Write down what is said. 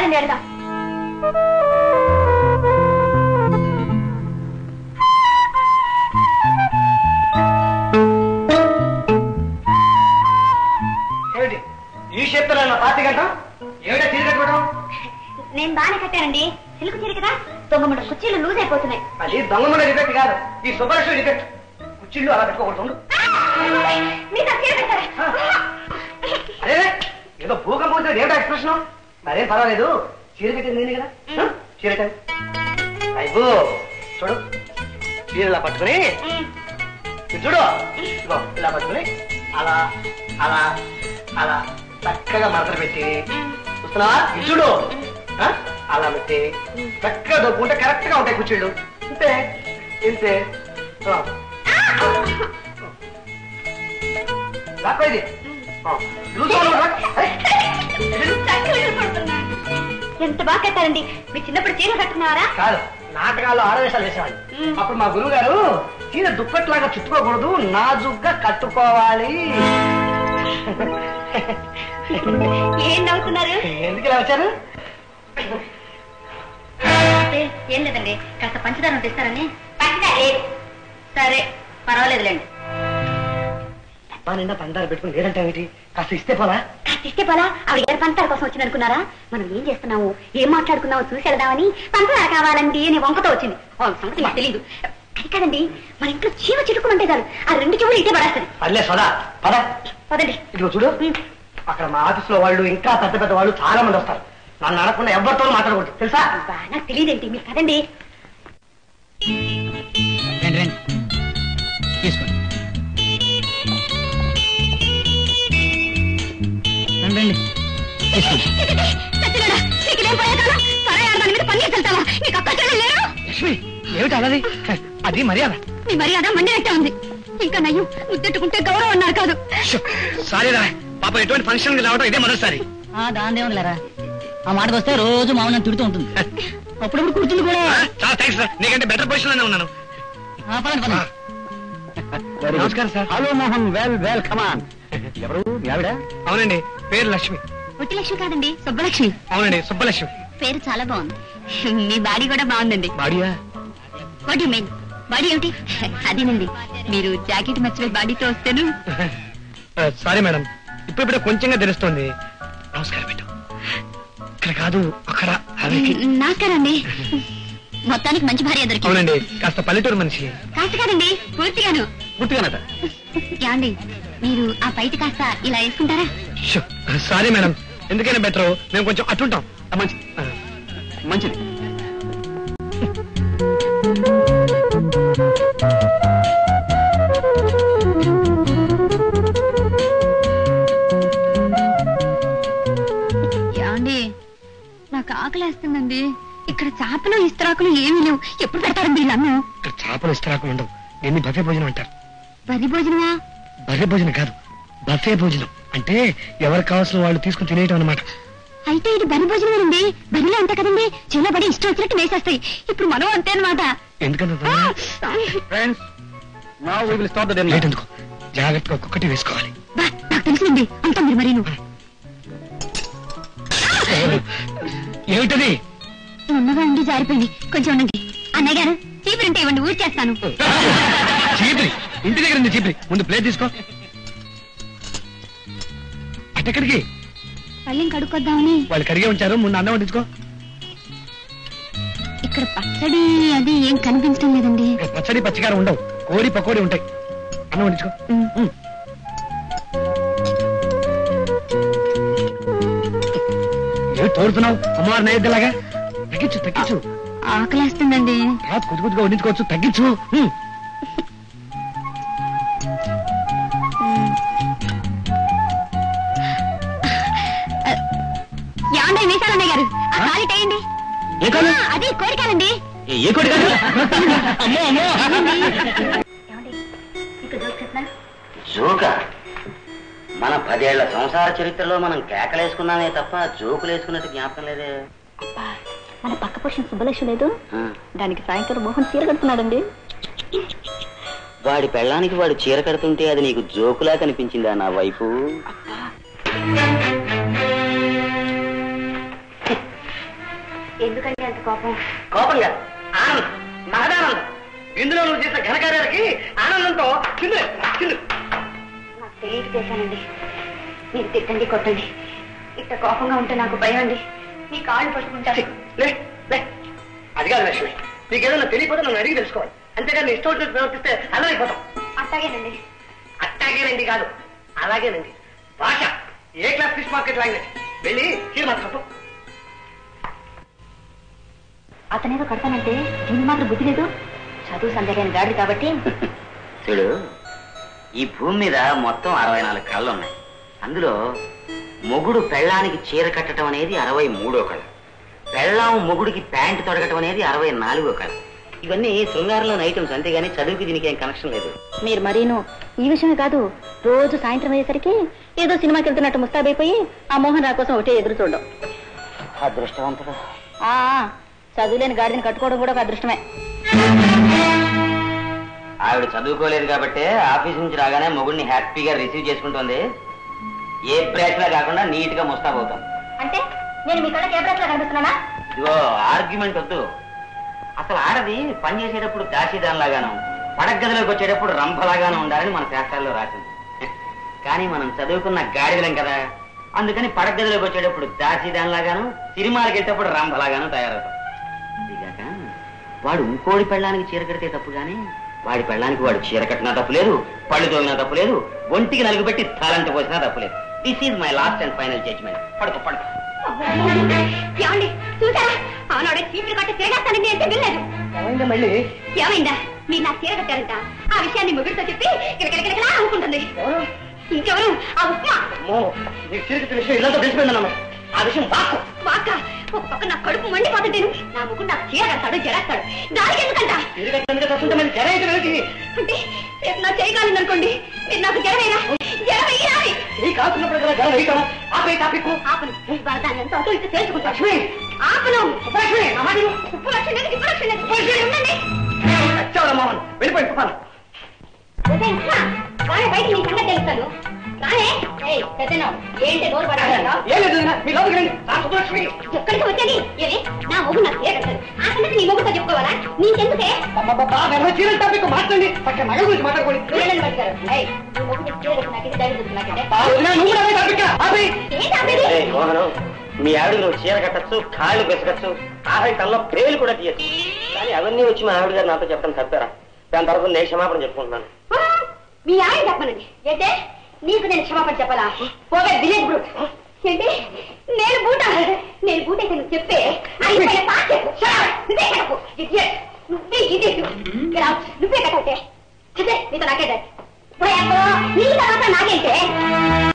పదండి వెళ్దాం ఏమిటి ఈ షేప్ నా పార్టీ గంట ఏమిటా చీర కట్టుకోవడం నేను బాగానే కట్టానండి సిల్క్ చీర కదా తొంగముడు కుర్చీలు లూజ్ అయిపోతున్నాయి అది దొంగముండ డిఫెక్ట్ కాదు ఈ సుబ్బలక్ష్మి డిఫెక్ట్ కుర్చీళ్ళు అలా పెట్టుకోకూడదు ఉండు. మీరు నాకు చీర కట్టారా అదే ఏదో భూకంపం వచ్చినట్టు ఏమిటా ఎక్స్ప్రెషన్ మరేం పర్వాలేదు చీర కట్టింది నేనే కదా ఆ? చీర కట్టాను అయ్యో చూడు చీర ఇలా పట్టుకుని ఇది చూడు ఇదిగో ఇలా పట్టుకుని అలా అలా అలా చక్కగా మడతలు పెట్టి చూస్తున్నావా ఇది చూడు ఆ? అలా పెట్టి చక్కగా దొక్కుంటే కరెక్ట్ గా ఉంటాయి కుర్చీళ్ళు ఇంతే ఇంతే ఆ. రాపా ఇది ఆ. లూజ్ అవ్వను రా. ఏయ్. ఎంత బాగా కట్టారండి మీ చిన్నప్పుడు చీర కట్టుకున్నారా కాదు నాటకాల్లో ఆడవేశాలు వేసేవాళ్ళు అప్పుడు మా గురువు గారు చీర దుప్పట్లాగా చుట్టుకోకూడదు నాజుగ్గా కట్టుకోవాలి ఏం నవ్వుతున్నారు ఎందుకు ఇలా వచ్చారు ఏ, ఏం లేదండి కాస్త పంచదారం తెస్తారని పంచదార లేదు సరే పర్వాలేదులేండి డబ్బా నిండా పందాలు పెట్టుకుని లేదంటే ఏమిటి కాస్త ఇస్తే పోలా కాస్త ఇస్తే పోలా ఆవిడ గారి పంచదార కోసం వచ్చింది అనుకున్నారా మనం ఏం చేస్తున్నాము ఏం మాట్లాడుకున్నామో చూసి వెళదామని పంచదార కావాలండి అని వంకతో వచ్చింది ఆ సంగతి నాకు తెలియదు అది కాదండి మన ఇంట్లో చీమ చిరుకుమంటే చాలు ఆ రెండు చెవులు ఇటే పడేస్తుంది పర్లే సోదా పద పదండి ఇదిగో చూడు అక్కడ మా ఆఫీస్ లో వాళ్ళు ఇంకా పెద్ద పెద్ద వాళ్ళు చాలా మంది వస్తారు నన్ను అడగకుండా ఎవరితో మాట్లాడకూడదు తెలుసా అబ్బా, నాకు తెలియదేంటి మీరు కదండి రండి రండి తీసుకోండి రండి రండి తీసుకోండి సత్యనారాయణ, నీకు ఇదేం పోయే కాలం? సరే, ఆడదాని మీద పన్నీరు చల్లుతావా? నీకు అక్క చెల్లెలు లేరు? లక్ష్మి ఏమిటి అలాది అది మర్యాద నీ మర్యాద మండినట్టే ఉంది ఇంకా నయ్యం ముద్దెట్టుకుంటే గౌరవం అన్నారు కాదు సారీ రా పాప ఎటువంటి ఫంక్షన్ కి రావడం ఇదే మొదటిసారి ఆ దాని లేరా ఆ మాటకు వస్తే రోజు మామూలు తిడుతూ ఉంటుంది అప్పుడప్పుడు కుర్చీలు కూడా చాలా థ్యాంక్స్ సార్ నీకంటే బెటర్ పొజిషన్ లోనే ఉన్నాను ఆ, పదండి పదండి నమస్కారం sir hello Mohan well well come on ఎవరు మీ ఆవిడ అవునండి పేరు లక్ష్మి పుట్టి లక్ష్మి కాదండి సుబ్బలక్ష్మి అవునండి సుబ్బలక్ష్మి పేరు చాలా బాగుంది మీ బాడీ కూడా బాగుందండి బాడియా వాట్ యు మీన్ బాడీ ఏమిటి అదేనండి మీరు జాకెట్ మర్చిపోయి బాడీతో వస్తేను సారీ మేడం ఇప్పుడిప్పుడే కొంచెంగా తెలుస్తుంది నమస్కారం పెట్టు ఇక్కడ కాదు అక్కడ అవికి. నాకరండి మొత్తానికి మంచి భార్య దొరికింది అవునండి కాస్త పల్లెటూరు మనిషి కాస్త కాదండి పూర్తిగాను పూర్తిగానట ఏమండి మీరు ఆ బయట కాస్త ఇలా వేసుకుంటారా సారీ మేడం ఎందుకైనా బెటర్ మేము కొంచెం అట్టుంటాం మంచిది ఆ, మంచిది ఏమండి నాకు ఆకలేస్తుందండి ఇక్కడ చేపలు ఇస్తరాకులు ఏమీ లేవు ఎప్పుడు పెడతారండి వీళ్ళన్ను ఇక్కడ చేపలు ఇస్తరాకులు ఉండవు దీన్ని బఫే భోజనం అంటారు వరి భోజనమా బఫే భోజనం కాదు బఫే భోజనం అంటే ఎవరు కావాల్సిన వాళ్ళు తీసుకుని తినేయటం అనమాట అయితే ఇది బరి భోజనమేనండి బరిలో అంతే కదండి చిన్న బడి ఇష్టం వచ్చినట్టు వేసేస్తాయి ఇప్పుడు మనం అంతే అనమాట ఎందుకంటే friends now we will start the dinner late ఎందుకు జాగ్రత్తగా ఒక్కొక్కటి వేసుకోవాలి నాకు తెలిసిందండి అంతా మీరు మరీను ఏమిటది ఉన్నగా ఉండి జారిపోయింది కొంచెం ఉండండి అన్నయ్య గారు చీపురంటే ఇవ్వండి ఊరి చేస్తాను చీపిరి ఇంటి దగ్గర ఉంది చీపిరి ముందు ప్లేట్ తీసుకో అటెక్కడికి పళ్ళెం కడుక్కొద్దామని వాళ్ళు కడిగే ఉంచారు ముందు అన్నం వడ్డించుకో ఇక్కడ పచ్చడి అది ఏం కనిపించడం లేదండి ఇక్కడ పచ్చడి పచ్చికారం ఉండవు కోడి పకోడి ఉంటాయి అన్నం వడ్డించుకో ఉమ్. ఏమి తోడుతున్నావు అమ్మవారి నైవేద్యలాగా తగ్గించు తగ్గించు ఆకలేస్తుందండి తర్వాత కొద్ది కొద్దిగా వడ్డించుకోవచ్చు తగ్గించు ఉమ్. యాండే మీసాలు అన్నయ్య గారు ఆ కాలి టేయండి ఏ కాలు? ఆ, అది కోరికాలండి ఏ- ఏ కోడి కాదు అమ్మో అమ్మో జోక మన పదేళ్ల సంసార చరిత్రలో మనం కేకలేసుకున్నామే తప్ప జోకులు వేసుకున్నట్టు జ్ఞాపకం లేదే మన పక్క పురుషుని సుబ్బలక్ష్మి లేదు ఆ, దానికి సాయంత్రం మోహన్ చీర కడుతున్నాడండి వాడి పెళ్ళానికి వాడు చీర కడుతుంటే అది నీకు జోకులా కనిపించిందా నా వైపు ఏమిటి కోపం కోపంగా ఆనందం మహదానందం ఇందులో నువ్వు చేసిన ఘనకార్యాలకి ఆనందంతో చిందు చిందు నాకు తెలియక చేశానండి మీరు తిట్టండి కొట్టండి ఇట్ట కోపంగా ఉంటే నాకు భయం అండి మీ కాళ్ళు పట్టుకుంటారు లే లే అది కాదు లక్ష్మి నీకేదన్నా తెలియకపోతే నన్ను అడిగి తెలుసుకోవాలి అంతేగాని నీ ఇష్టం వచ్చినట్టు ప్రవర్తిస్తే అల్లరైపోతాం అట్టాగేనండి అట్టాగేనండి కాదు అలాగేనండి భాష A class fish market language వెళ్ళి చీర మాకు చెప్పు అతనేదో కడతానంటే దీని మాత్రం బుద్ధి లేదు చదువు సందేహాన్ని గాడి కాబట్టి చూడు ఈ భూమి మీద మొత్తం అరవై నాలుగు కళ్ళు ఉన్నాయి అందులో మొగుడు పెళ్ళానికి చీర కట్టడం అనేది అరవై మూడో కళ పెళ్ళాం మొగుడికి ప్యాంటు తొడగటం అనేది అరవై నాలుగో కళ ఇవన్నీ శృంగారంలోని ఐటమ్స్ అంతేగాని చదువుకి దీనికి ఏం కనెక్షన్ లేదు మీరు మరీను ఈ విషయమే కాదు రోజు సాయంత్రం అయ్యేసరికి ఏదో సినిమాకి వెళ్తున్నట్టు ముస్తాబైపోయి ఆ మోహన్ రా కోసం ఒకటే ఎదురు చూడడం అదృష్టవంతుడు ఆ చదువులేని గాడిని కట్టుకోవడం కూడా ఒక అదృష్టమే ఆవిడ చదువుకోలేదు కాబట్టి ఆఫీస్ నుంచి రాగానే మొగుడిని హ్యాపీగా రిసీవ్ చేసుకుంటుంది ఏ బ్రేక్ లా కాకుండా నీట్ గా ముస్తాబవుతాం అంటే నేను మీ కళ్ళకి ఏ బ్రేక్ కనిపిస్తున్నానా ఇదిగో ఆర్గ్యుమెంట్ వద్దు అసలు ఆడది పని చేసేటప్పుడు దాసిదానిలాగాను పడగదిలోకి వచ్చేటప్పుడు రంభలాగాను ఉండాలని మన శాస్త్రాల్లో రాసింది కానీ మనం చదువుకున్న గాడిదలం కదా అందుకని పడగదిలోకి వచ్చేటప్పుడు దాసిదానిలాగాను సినిమాలకు వెళ్ళేటప్పుడు రంభలాగాను తయారవుతాం ఇదిగాక వాడు ఇంకోడి పెళ్ళానికి చీర కడితే తప్పు కానీ వాడి పెళ్ళానికి వాడు చీర కట్టినా తప్పు లేదు పళ్ళు తోగినా తప్పు లేదు ఒంటికి నలుగు పెట్టి తలంటి పోసినా తప్పు లేదు this is my last and final judgement పడుకో పడుకో ఏమండి చూసారా అవునాడే చీపులు కట్టి తిరగేస్తానండి అంటే వెళ్ళలేదు ఏమైందా మళ్ళీ ఏమైందా మీరు నా చీర కట్టారంట ఆ విషయాన్ని ముగ్గురితో చెప్పి కిరకిరకిరకిలా అనుకుంటుంది ఎవరు? ఇంకెవరు ఆ ఉప్మా అమ్మో నీకు చీర కట్టిన విషయం ఇల్లంతా తెలిసిపోయిందన్నమాట ఆ విషయం బాగా వాక ఒక పక్క నా కడుపు మండిపోతుంటేను నా ముగ్గురు నాకు చీర కడతాడు జరేస్తాడు దానికి ఎందుకంట చీర కట్టినందుకే తప్పుంటే మళ్ళీ జర అయితే వెళ్ళి అంటే రేపు నా చేయగలను అనుకోండి మీరు నాకు జరవేనా జరవేయాలి నీ కాల్సినప్పుడు కదా జర వేయటం ఆపే టాపిక్ ఆపను ఇవాళ దాన్ని ఎంత అటు ఇటు తెలుసుకుంటా లక్ష్మి ఆపను లక్ష్మి నా మాట విను. ఉప్పు లక్షణం లేదు ఉప్పు లక్షణం లేదు ఇక్కడ ఉండండి చచ్చావురా మోహన్ వెళ్ళిపోయి తుఫాను ఉదయం ఉప్మా రానే బయటికి నీ సంగతి తెలుస్తాను రానే ఏయ్ పెద్దను ఏంటి నోరు పడాలి ఏం లేదు వదినా, మీ లోపలికి రండి ఆ సుబ్బలక్ష్మి ఎక్కడికి వచ్చేది ఏది నా మొగ్గు నాకు చీర కట్టాడు ఆ సంగతి నీ మొగ్గుతో చెప్పుకోవాలా నీకెందుకే అబ్బబ్బబ్బా, ఎవరో చీరల టాపిక్ మాట్లాడండి పక్కన మగ గురించి మాట్లాడుకోండి వీళ్ళని పట్టుకారు ఏయ్ నీ మొగ్గు తెచ్చి చీర కట్టి నాకు ఇది ధైర్యం నాకంటే ఆ వదినా, నువ్వు కూడా అదే టాపిక్ ఆపే ఏంటి ఆపేది ఏయ్, మోహను మీ ఆవిడ నువ్వు చీర కట్టచ్చు కాళ్ళు బెసకచ్చు ఆహాయి తనలో పేలు కూడా తీయచ్చు కానీ అవన్నీ వచ్చి మా ఆవిడ గారు నాతో చెప్పడం తప్పారా దాని తర్వాత నేను క్షమాపణ చెప్పుకుంటున్నాను ఆ, మీ ఆయన చెప్పనండి ఏంటే నీకు నేను క్షమాపణ చెప్పాలా పోవే విలేజ్ బ్రూట్ ఏంటి నేను బూట నేను బూట అయితే నువ్వు చెప్పే అయిపోయిన పాట చెప్పు. Shut up. నువ్వే కట్టకు Idiot. నువ్వే idiot. Get out. నువ్వే కట్టవుతే అదే నీతో నాకేదే నీ తర్వాత నాకేంటే